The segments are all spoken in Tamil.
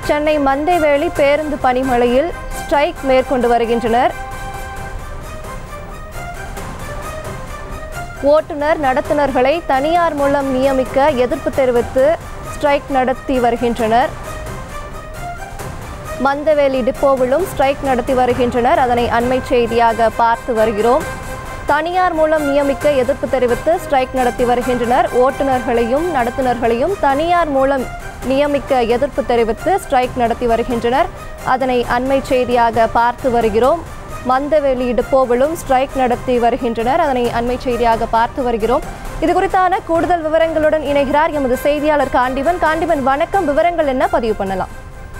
சென்னை மந்தைவேலி பேருந்து பணிமனையில் ஸ்ட்ரைக் மேற்கொண்டு வருகின்றனர் ஓட்டுநர் நடத்துனர்களை தனியார் மூலம் நியமிக்க எதிர்ப்பு தெரிவித்து ஸ்ட்ரைக் நடத்தி வருகின்றனர் மந்தவேலி டிப்போவிலும் ஸ்ட்ரைக் நடத்தி வருகின்றனர் அதனை அண்மை செய்தியாக பார்த்து வருகிறோம் தனியார் மூலம் நியமிக்க எதிர்ப்பு தெரிவித்து ஸ்ட்ரைக் நடத்தி வருகின்றனர் ஓட்டுநர்களையும் நடத்துனர்களையும் தனியார் மூலம் நியமிக்க எதிர்ப்பு தெரிவித்து ஸ்ட்ரைக் நடத்தி வருகின்றனர் அதனை அண்மை செய்தியாக பார்த்து வருகிறோம் மந்தவெளி டிப்போவிலும் ஸ்ட்ரைக் நடத்தி வருகின்றனர் அதனை அண்மை செய்தியாக பார்த்து வருகிறோம் இது குறித்தான கூடுதல் விவரங்களுடன் இணைகிறார் எமது செய்தியாளர் காண்டிவன் காண்டிவன் வணக்கம் விவரங்கள் என்ன பதிவு பண்ணலாம்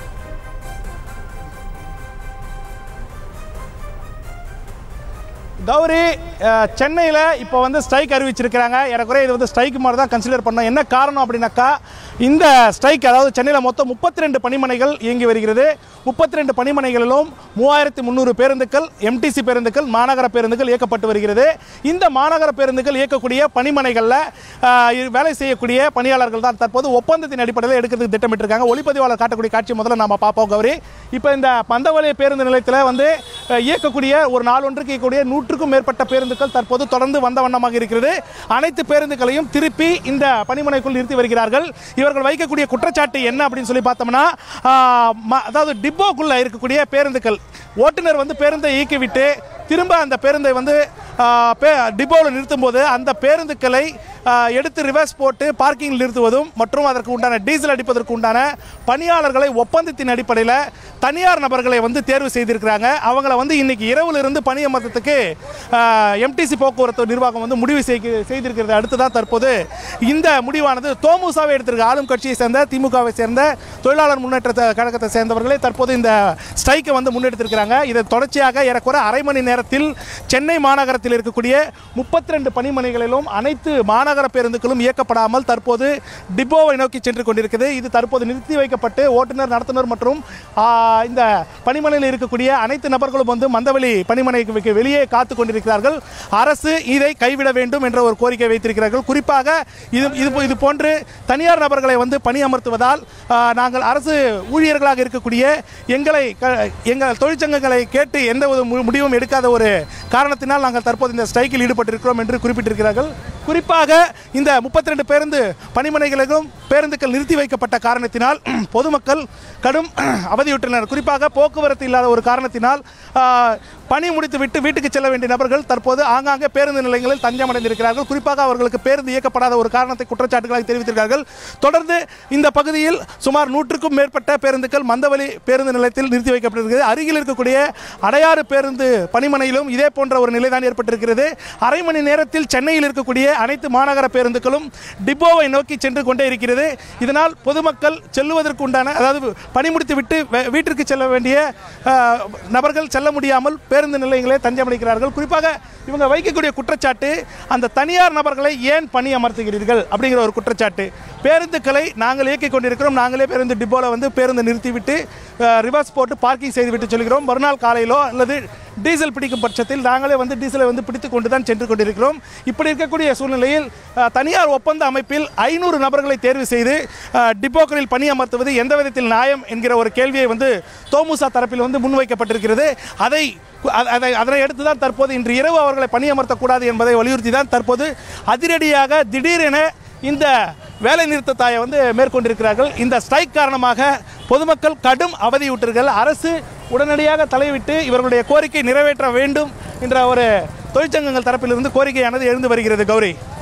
கௌரி அஹ், சென்னையில் இப்போ வந்து ஸ்ட்ரைக் அறிவிச்சிருக்கிறாங்க ஏறக்குறைய இது வந்து ஸ்ட்ரைக் மாதிரி தான் கன்சிடர் பண்ணோம் என்ன காரணம் அப்படின்னாக்கா இந்த ஸ்ட்ரைக் அதாவது சென்னையில் மொத்தம் முப்பத்தி ரெண்டு பணிமனைகள் இயங்கி வருகிறது முப்பத்தி ரெண்டு பணிமனைகளிலும் மூவாயிரத்தி முந்நூறு பேருந்துகள் எம்டிசி பேருந்துகள் மாநகர பேருந்துகள் இயக்கப்பட்டு வருகிறது இந்த மாநகர பேருந்துகள் இயக்கக்கூடிய பணிமனைகளில் அஹ், இ- வேலை செய்யக்கூடிய பணியாளர்கள் தான் தற்போது ஒப்பந்தத்தின் அடிப்படையில் எடுக்கிறதுக்கு திட்டமிட்டிருக்காங்க ஒளிப்பதிவாளர் காட்டக்கூடிய காட்சி முதல்ல நாம பார்ப்போம் கௌரி இப்போ இந்த பந்தவலி பேருந்து நிலையத்தில் வந்து அஹ், இயக்கக்கூடிய ஒரு நாள் ஒன்றுக்கு இயக்கக்கூடிய நூற்றுக்கும் மேற்பட்ட பேருந்துகள் தற்போது தொடர்ந்து வந்த வண்ணமாக இருக்கிறது அனைத்து பேருந்துகளையும் திருப்பி இந்த பணிமனைக்குள் நிறுத்தி வருகிறார்கள் இவர்கள் வைக்கக்கூடிய குற்றச்சாட்டு என்ன அப்படின்னு சொல்லி பார்த்தோம்னா ஆஹ், ம- அதாவது டிப்போக்குள்ள இருக்கக்கூடிய பேருந்துகள் ஓட்டுநர் வந்து பேருந்தை இயக்கிவிட்டு திரும்ப அந்த பேருந்தை வந்து ஆஹ், பே டிப்போவில் நிறுத்தும் போது அந்த பேருந்துகளை ஆஹ், எடுத்து ரிவர்ஸ் போட்டு பார்க்கிங்கில் நிறுத்துவதும் மற்றும் அதற்கு உண்டான டீசல் அடிப்பதற்கு உண்டான பணியாளர்களை ஒப்பந்தத்தின் அடிப்படையில் தனியார் நபர்களை வந்து தேர்வு செய்திருக்கிறாங்க அவங்கள வந்து இன்னைக்கு இரவுல இருந்து பணியமர்த்தத்துக்கு எம்டிசி போக்குவரத்து நிர்வாகம் வந்து முடிவு செய்க- செய்திருக்கிறது அடுத்து தான் தற்போது இந்த முடிவானது தோமுசாவை எடுத்திருக்க ஆளும் கட்சியை சேர்ந்த திமுகவை சேர்ந்த தொழிலாளர் முன்னேற்ற த- கழகத்தை சேர்ந்தவர்களே தற்போது இந்த ஸ்ட்ரைக்கை வந்து முன்னெடுத்திருக்கிறாங்க இதை தொடர்ச்சியாக ஏறக்குறை அரை மணி நேரத்தில் சென்னை மாநகரத்தில் இருக்கக்கூடிய முப்பத்தி ரெண்டு பணிமனைகளிலும் அனைத்து மாநகர பேருந்துகளும் இயக்கப்படாமல் தற்போது டிப்போவை நோக்கி சென்று கொண்டிருக்கிறது இது தற்போது நிறுத்தி வைக்கப்பட்டு ஓட்டுநர் நடத்துனர் மற்றும் ஆ, இந்த பணிமனையில் இருக்கக்கூடிய அனைத்து நபர்களும் வந்து மந்தவெளி பணிமனைக்கு வெளியே காத்து கொண்டிருக்கிறார்கள் அரசு இதை கைவிட வேண்டும் என்ற ஒரு கோரிக்கை வைத்திருக்கிறார்கள் குறிப்பாக இது இது போ- இது போன்று தனியார் நபர்களை வந்து பணியமர்த்துவதால் ஆ, நாங்கள் அரசு ஊழியர்களாக இருக்கக்கூடிய எங்களை க- எங்கள் தொழிற்சங்கங்களை கேட்டு எந்த ஒரு மு- முடிவும் எடுக்காத ஒரு காரணத்தினால் நாங்கள் தற்போது இந்த ஸ்ட்ரைக்கில் ஈடுபட்டிருக்கிறோம் என்று குறிப்பிட்டிருக்கிறார்கள் குறிப்பாக இந்த முப்பத்தி ரெண்டு பேருந்து பணிமனைகளிலும் பேருந்துகள் நிறுத்தி வைக்கப்பட்ட காரணத்தினால் பொதுமக்கள் கடும் அவதியுற்றனர் குறிப்பாக போக்குவரத்து இல்லாத ஒரு காரணத்தினால் ஆ, பணி முடித்துவிட்டு வீட்டுக்கு செல்ல வேண்டிய நபர்கள் தற்போது ஆங்காங்கே பேருந்து நிலையங்களில் தஞ்சமடைந்திருக்கிறார்கள் குறிப்பாக அவர்களுக்கு பேருந்து இயக்கப்படாத ஒரு காரணத்தை குற்றச்சாட்டுகளாக தெரிவித்திருக்கிறார்கள் தொடர்ந்து இந்த பகுதியில் சுமார் நூற்றுக்கும் மேற்பட்ட பேருந்துகள் மந்தவெளி பேருந்து நிலையத்தில் நிறுத்தி வைக்கப்பட்டிருக்கிறது அருகில் இருக்கக்கூடிய அடையாறு பேருந்து பணிமனையிலும் இதே போன்ற ஒரு நிலைதான் ஏற்பட்டிருக்கிறது அரை மணி நேரத்தில் சென்னையில் இருக்கக்கூடிய அனைத்து மாநகர பேருந்துகளும் டிப்போவை நோக்கி சென்று கொண்டே இருக்கிறது இதனால் பொதுமக்கள் செல்லுவதற்கு உண்டான அதாவது பணி முடித்துவிட்டு வே- வீட்டிற்கு செல்ல வேண்டிய அஹ், நபர்கள் செல்ல முடியாமல் பேருந்து நிலையங்களே தஞ்சமடைக்கிறார்கள் குறிப்பாக இவங்க வைக்கக்கூடிய குற்றச்சாட்டு அந்த தனியார் நபர்களை ஏன் பணி அமர்த்துகிறீர்கள் அப்படிங்கிற ஒரு குற்றச்சாட்டு பேருந்துகளை நாங்கள் இயக்கிக் கொண்டிருக்கிறோம் நாங்களே பேருந்து டிப்போவில் வந்து பேருந்து நிறுத்திவிட்டு ரிவர்ஸ் போட்டு பார்க்கிங் செய்துவிட்டு சொல்கிறோம் மறுநாள் காலையிலோ அல்லது டீசல் பிடிக்கும் பட்சத்தில் நாங்களே வந்து டீசலை வந்து பிடித்து கொண்டு தான் சென்று கொண்டிருக்கிறோம் இப்படி இருக்கக்கூடிய சூழ்நிலையில் அஹ், தனியார் ஒப்பந்த அமைப்பில் ஐநூறு நபர்களை தேர்வு செய்து அஹ், டிப்போக்களில் பணி அமர்த்துவது எந்த விதத்தில் நியாயம் என்கிற ஒரு கேள்வியை வந்து தோமுசா தரப்பில் வந்து முன்வைக்கப்பட்டிருக்கிறது அதை அ- அதை அதனை அடுத்து தான் தற்போது இன்று இரவு அவர்களை பணியமர்த்தக்கூடாது என்பதை வலியுறுத்தி தான் தற்போது அதிரடியாக திடீரென இந்த வேலை நிறுத்தத்தாயை வந்து மேற்கொண்டிருக்கிறார்கள் இந்த ஸ்ட்ரைக் காரணமாக பொதுமக்கள் கடும் அவதியுற்றர்கள் அரசு உடனடியாக தலையிட்டு இவர்களுடைய கோரிக்கை நிறைவேற்ற வேண்டும் என்ற ஒரு தொழிற்சங்கங்கள் தரப்பிலிருந்து கோரிக்கையானது எழுந்து வருகிறது கௌரி